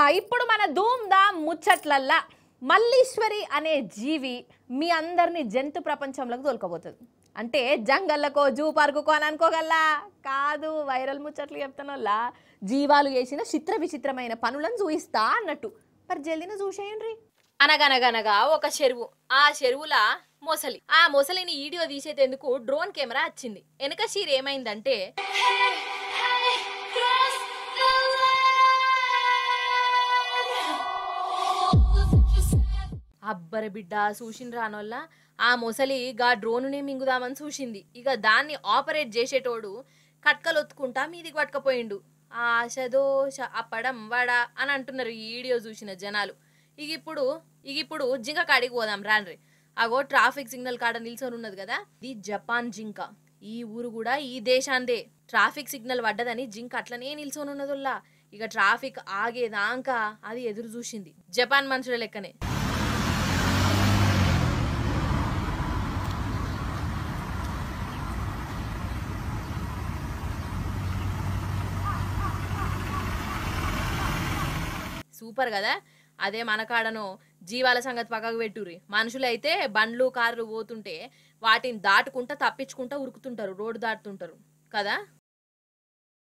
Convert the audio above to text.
ఇప్పుడు మన ధూమ్ ధామ్ ముచ్చట్లల్లా మల్లీశ్వరి అనే జీవి మీ అందరినీ జంతు ప్రపంచంలోకి తోలుకోబోతుంది అంటే జంగళ్ళకో జూ పార్కుకో అని అనుకోగల్లా కాదు వైరల్ ముచ్చట్లు చెప్తానోళ్ళ జీవాలు చేసిన చిత్ర విచిత్రమైన పనులను చూయిస్తా అన్నట్టు మరి జల్దిన చూసేయండి అనగనగనగా ఒక చెరువు ఆ చెరువుల మొసలి ఆ మొసలిని వీడియో తీసేందుకు డ్రోన్ కెమెరా వచ్చింది వెనక షీర్ ఏమైందంటే అబ్బర బిడ్డ చూసిన రానోళ్ళ ఆ మొసలి గా డ్రోనునే మింగుదామని చూసింది ఇక దాన్ని ఆపరేట్ చేసేటోడు కట్కలొత్తుకుంటా మీదికి పట్టుకపోయిండు ఆశదోష అప్పడం వడ అని అంటున్నారు ఈ వీడియో చూసిన జనాలు ఇక ఇప్పుడు ఇక ఇప్పుడు జింక కాడికి పోదాం రాన్రి అగో ట్రాఫిక్ సిగ్నల్ కాడ నిల్చొని ఉన్నది కదా ఇది జపాన్ జింక ఈ ఊరు కూడా ఈ దేశాందే ట్రాఫిక్ సిగ్నల్ పడ్డదని జింక అట్లనే నిల్చొని ఉన్నదోల్లా ఇక ట్రాఫిక్ ఆగేదాకా అది ఎదురు చూసింది జపాన్ మనుషుల లెక్కనే సూపర్ కదా అదే మన కాడను జీవాల సంగతి పక్కకు పెట్టుర్రి మనుషులైతే బండ్లు కార్లు పోతుంటే వాటిని దాటుకుంటా తప్పించుకుంటా ఉరుకుతుంటారు రోడ్డు దాటుతుంటారు కదా